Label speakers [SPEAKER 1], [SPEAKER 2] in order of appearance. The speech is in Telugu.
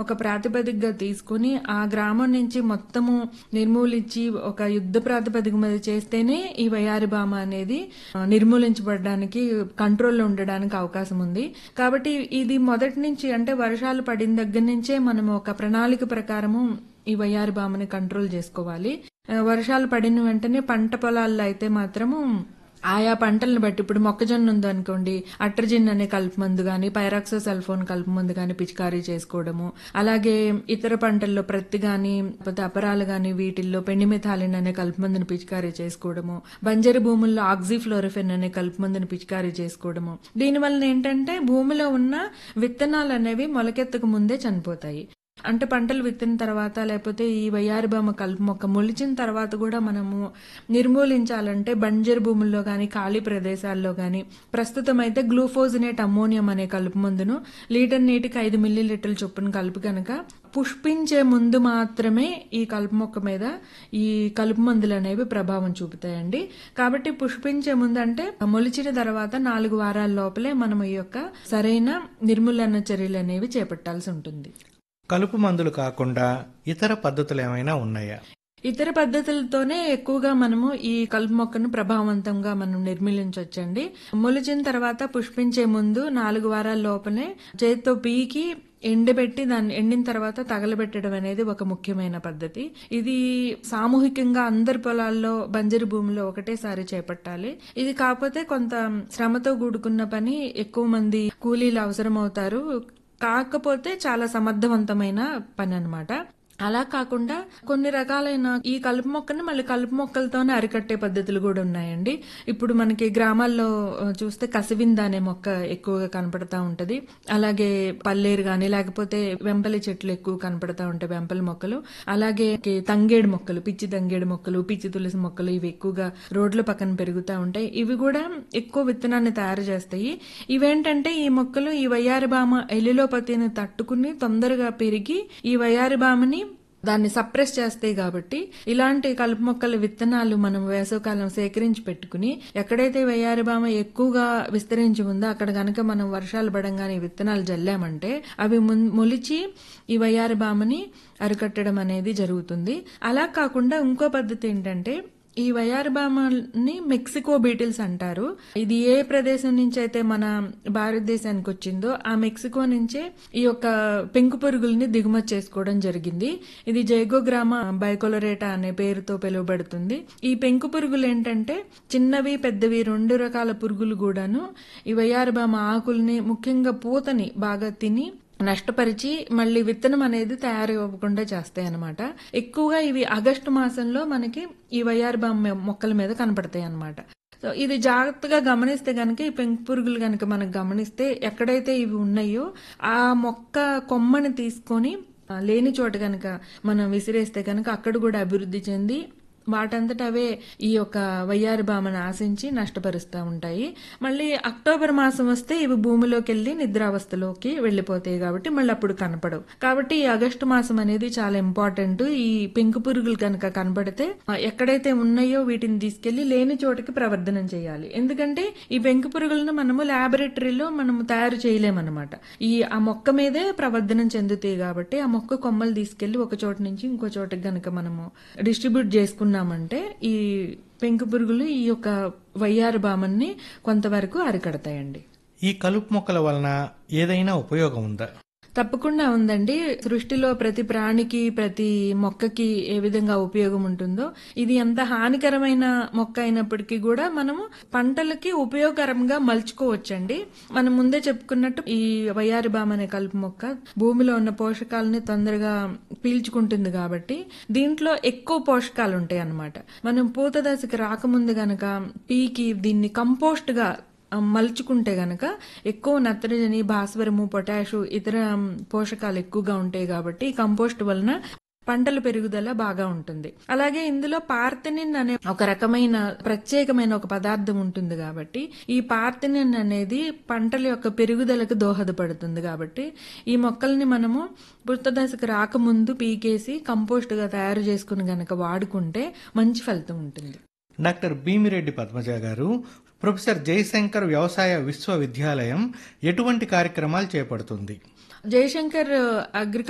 [SPEAKER 1] ఒక ప్రాతిపదికగా తీసుకుని ఆ గ్రామం నుంచి మొత్తము నిర్మూలించి ఒక యుద్ధ ప్రాతిపదిక మీద చేస్తేనే ఈ వయారి బామ అనేది ఆ, నిర్మూలించబడడానికి కంట్రోల్లో ఉండడానికి అవకాశం ఉంది కాబట్టి ఇది మొదటి నుంచి అంటే వర్షాలు పడిన దగ్గర నుంచే మనం ఒక ప్రణాళిక ప్రకారము ఈ వయ్యారి బామని కంట్రోల్ చేసుకోవాలి ఆ, వర్షాలు పడిన వెంటనే పంట పొలాల్లో అయితే మాత్రము ఆయా పంటలను బట్టి ఇప్పుడు మొక్కజొన్న ఉందనుకోండి అట్రజిన్ అనే కలుపు మందు గాని పైరాక్సో సల్ఫోన్ కలుపు మందు గాని పిచికారీ చేసుకోవడము అలాగే ఇతర పంటల్లో ప్రత్తి గాని లేకపోతే అపరాలు గాని వీటిల్లో పెండిమెథాలిన్ అనే కలుపు మందుని పిచికారీ చేసుకోవడము బంజరు భూముల్లో ఆక్సిఫ్లోరిఫెన్ అనే కలుపు మందుని పిచికారీ చేసుకోవడము దీనివల్ల ఏంటంటే భూమిలో ఉన్న విత్తనాలు అనేవి మొలకెత్తకు ముందే చనిపోతాయి అంటే పంటలు విత్తిన తర్వాత లేకపోతే ఈ వయ్యారి బొమ్మ కలుపు మొక్క మొలిచిన తర్వాత కూడా మనము నిర్మూలించాలంటే బంజరు భూముల్లో కానీ ఖాళీ ప్రదేశాల్లో కానీ ప్రస్తుతం అయితే గ్లూఫోజినేట్ అమ్మోనియం అనే కలుపు మందును లీటర్ నీటికి ఐదు మిల్లీ లీటర్ల చొప్పున కలుపు కనుక పుష్పించే ముందు మాత్రమే ఈ కలుపు మొక్క మీద ఈ కలుపు మందులు అనేవి ప్రభావం చూపుతాయండి కాబట్టి పుష్పించే ముందు అంటే మొలిచిన తర్వాత నాలుగు వారాల లోపలే మనం ఈ యొక్క సరైన నిర్మూలన చర్యలు అనేవి చేపట్టాల్సి ఉంటుంది
[SPEAKER 2] కలుపు మందులు కాకుండా ఇతర పద్ధతులు ఏమైనా ఉన్నాయా
[SPEAKER 1] ఇతర పద్ధతులతోనే ఎక్కువగా మనము ఈ కలుపు మొక్కను ప్రభావవంతంగా మనం నిర్మూలించవచ్చండి మొలిచిన తర్వాత పుష్పించే ముందు నాలుగు వారాల లోపలే చేతితో పీకి ఎండబెట్టి దాన్ని ఎండిన తర్వాత తగలబెట్టడం అనేది ఒక ముఖ్యమైన పద్ధతి ఇది సామూహికంగా అందరి పొలాల్లో బంజరు భూమిలో ఒకటేసారి చేపట్టాలి ఇది కాకపోతే కొంత శ్రమతో కూడుకున్న పని ఎక్కువ మంది కూలీలు అవసరం అవుతారు కాకపోతే చాలా సమర్థవంతమైన పని అన్నమాట అలా కాకుండా కొన్ని రకాలైన ఈ కలుపు మొక్కని మళ్ళీ కలుపు మొక్కలతోనే అరికట్టే పద్ధతులు కూడా ఉన్నాయండి ఇప్పుడు మనకి గ్రామాల్లో ఆ, చూస్తే కసివింద అనే మొక్క ఎక్కువగా కనపడతా ఉంటది అలాగే పల్లేరు గాని లేకపోతే వెంపలి చెట్లు ఎక్కువ కనపడతా ఉంటాయి వెంపలి మొక్కలు అలాగే కి తంగేడు మొక్కలు పిచ్చి తంగేడు మొక్కలు పిచ్చి తులసి మొక్కలు ఇవి ఎక్కువగా రోడ్ల పక్కన పెరుగుతూ ఉంటాయి ఇవి కూడా ఎక్కువ విత్తనాన్ని తయారు చేస్తాయి ఇవేంటంటే ఈ మొక్కలు ఈ వయ్యారి బామ ఎలిలోపతిని తట్టుకుని తొందరగా పెరిగి ఈ వయ్యారి బామని దాన్ని సప్రెస్ చేస్తాయి కాబట్టి ఇలాంటి కలుపు మొక్కల విత్తనాలు మనం వేసవకాలం సేకరించి పెట్టుకుని ఎక్కడైతే వయ్యారి బామ ఎక్కువగా విస్తరించి ఉందో అక్కడ గనక మనం వర్షాలు పడంగానే ఈ విత్తనాలు జల్లామంటే అవి మున్- మొలిచి ఈ వయ్యారి బామని అరికట్టడం అనేది జరుగుతుంది అలా కాకుండా ఇంకో పద్ధతి ఏంటంటే ఈ వయారబామని మెక్సికో బీటిల్స్ అంటారు ఇది ఏ ప్రదేశం నుంచి అయితే మన భారతదేశానికి వచ్చిందో ఆ మెక్సికో నుంచే ఈ యొక్క పెంకు పురుగుల్ని దిగుమతి చేసుకోవడం జరిగింది ఇది జైగోగ్రామా బైకోలరేటా అనే పేరుతో పిలువబడుతుంది ఈ పెంకు పురుగులు ఏంటంటే చిన్నవి పెద్దవి రెండు రకాల పురుగులు కూడాను ఈ వయారబామ ఆకుల్ని ముఖ్యంగా పూతని బాగా తిని నష్టపరిచి మళ్ళీ విత్తనం అనేది తయారు అవ్వకుండా చేస్తాయి అన్నమాట ఎక్కువగా ఇవి ఆగస్టు మాసంలో మనకి ఈ వయ్యారి బామ్మ మొక్కల మీద కనపడతాయి అన్నమాట సో ఇది జాగ్రత్తగా గమనిస్తే గనక ఈ పెంకు పురుగులు గనక మనకు గమనిస్తే ఎక్కడైతే ఇవి ఉన్నాయో ఆ మొక్క కొమ్మని తీసుకొని ఆ, లేని చోట గనక మనం విసిరేస్తే గనక అక్కడ కూడా అభివృద్ధి చెంది వాటంతట అవే ఈ యొక్క వయ్యారి బామను ఆశించి నష్టపరుస్తూ ఉంటాయి మళ్ళీ అక్టోబర్ మాసం వస్తే ఇవి భూమిలోకి వెళ్ళి నిద్రావస్థలోకి వెళ్ళిపోతాయి కాబట్టి మళ్ళీ అప్పుడు కనపడవు కాబట్టి ఈ ఆగస్టు మాసం అనేది చాలా ఇంపార్టెంట్ ఈ పెంకు పురుగులు కనుక కనపడితే ఆ, ఎక్కడైతే ఉన్నాయో వీటిని తీసుకెళ్లి లేని చోటకి ప్రవర్ధనం చేయాలి ఎందుకంటే ఈ పెంకు పురుగులను మనము ల్యాబొరేటరీలో మనము తయారు చేయలేమన్నమాట ఈ ఆ మొక్క మీదే ప్రవర్ధనం చెందుతాయి కాబట్టి ఆ మొక్క కొమ్మలు తీసుకెళ్లి ఒక చోట నుంచి ఇంకో చోటకి గనక మనము డిస్ట్రిబ్యూట్ చేసుకున్నామంటే ఈ పెంకు పురుగులు ఈ యొక్క వయ్యారు బామన్ని కొంతవరకు అరికడతాయండి
[SPEAKER 2] ఈ కలుపు మొక్కల వలన ఏదైనా ఉపయోగం ఉందా
[SPEAKER 1] తప్పకుండా ఉందండి సృష్టిలో ప్రతి ప్రాణికి ప్రతి మొక్కకి ఏ విధంగా ఉపయోగం ఉంటుందో ఇది ఎంత హానికరమైన మొక్క అయినప్పటికీ కూడా మనము పంటలకి ఉపయోగకరంగా మలుచుకోవచ్చండి మనం ముందే చెప్పుకున్నట్టు ఈ వయ్యారి బామ అనే కలుపు మొక్క భూమిలో ఉన్న పోషకాలని తొందరగా పీల్చుకుంటుంది కాబట్టి దీంట్లో ఎక్కువ పోషకాలు ఉంటాయి అన్నమాట మనం పూత దశకి రాకముందు గనక పీకి దీన్ని కంపోస్ట్ గా ఆ, మలుచుకుంటే గనక ఎక్కువ నత్రజని భాస్వరము పొటాషు ఇతర ఉమ్, పోషకాలు ఎక్కువగా ఉంటాయి కాబట్టి ఈ కంపోస్ట్ వలన పంటల పెరుగుదల బాగా ఉంటుంది అలాగే ఇందులో పార్థనిన్ అనే ఒక రకమైన ప్రత్యేకమైన ఒక పదార్థం ఉంటుంది కాబట్టి ఈ పార్థనిన్ అనేది పంటల యొక్క పెరుగుదలకు దోహదపడుతుంది కాబట్టి ఈ మొక్కల్ని మనము పుష్త దశకు రాకముందు పీకేసి కంపోస్ట్ గా తయారు చేసుకుని గనక వాడుకుంటే మంచి ఫలితం ఉంటుంది
[SPEAKER 2] డాక్టర్ భీమిరెడ్డి పద్మజ గారు ప్రొఫెసర్ జయశంకర్ వ్యవసాయ విశ్వవిద్యాలయం ఎటువంటి కార్యక్రమాలు చేపడుతుంది
[SPEAKER 1] జయశంకర్ అగ్రికల్చర్